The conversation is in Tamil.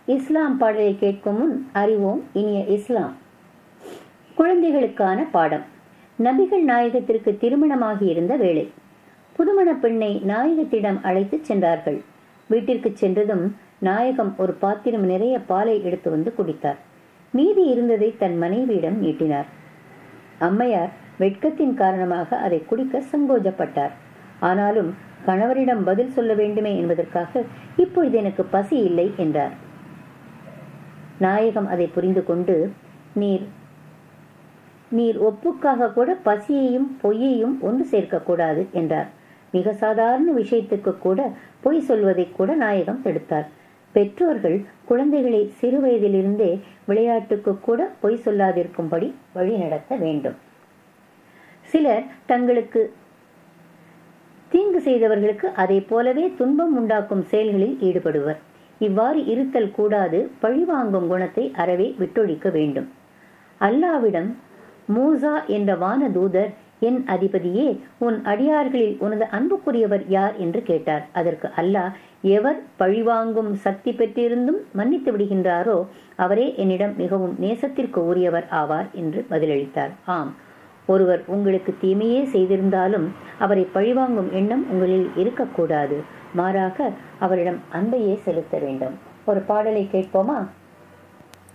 இஸ்லாம் பாடலை கேட்கும் முன் அறிவோம் இனிய இஸ்லாம் குழந்தைகளுக்கான பாடம் நபிகள் நாயகத்திற்கு திருமணமாகி இருந்த வேளை புதுமண பெண்ணை நாயகத்திடம் அழைத்துச் சென்றார்கள் வீட்டிற்கு சென்றதும் நாயகம் ஒரு பாத்திரம் நிறைய பாலை எடுத்து வந்து குடித்தார் மீதி இருந்ததை தன் மனைவியிடம் நீட்டினார் அம்மையார் வெட்கத்தின் காரணமாக அதை குடிக்க சங்கோஜப்பட்டார் ஆனாலும் கணவரிடம் பதில் சொல்ல வேண்டுமே என்பதற்காக இப்பொழுது எனக்கு பசி இல்லை என்றார் நாயகம் அதை புரிந்து கொண்டு நீர் நீர் ஒப்புக்காக கூட பசியையும் பொய்யையும் ஒன்று சேர்க்கக்கூடாது என்றார் மிக சாதாரண விஷயத்துக்கு கூட பொய் சொல்வதை கூட நாயகம் தடுத்தார் பெற்றோர்கள் குழந்தைகளை சிறு வயதிலிருந்தே விளையாட்டுக்கு கூட பொய் சொல்லாதிருக்கும்படி வழி நடத்த வேண்டும் சிலர் தங்களுக்கு தீங்கு செய்தவர்களுக்கு அதை போலவே துன்பம் உண்டாக்கும் செயல்களில் ஈடுபடுவர் இவ்வாறு இருத்தல் கூடாது பழிவாங்கும் குணத்தை அறவே விட்டொழிக்க வேண்டும் அல்லாவிடம் மூசா என்ற வான தூதர் என் அதிபதியே உன் அடியார்களில் உனது அன்புக்குரியவர் யார் என்று கேட்டார் அதற்கு அல்லாஹ் எவர் பழிவாங்கும் சக்தி பெற்றிருந்தும் மன்னித்து விடுகின்றாரோ அவரே என்னிடம் மிகவும் நேசத்திற்கு உரியவர் ஆவார் என்று பதிலளித்தார் ஆம் ஒருவர் உங்களுக்கு தீமையே செய்திருந்தாலும் அவரை பழிவாங்கும் எண்ணம் உங்களில் இருக்கக்கூடாது மாறாக அவரிடம் அன்பையே செலுத்த வேண்டும் ஒரு பாடலை கேட்போமா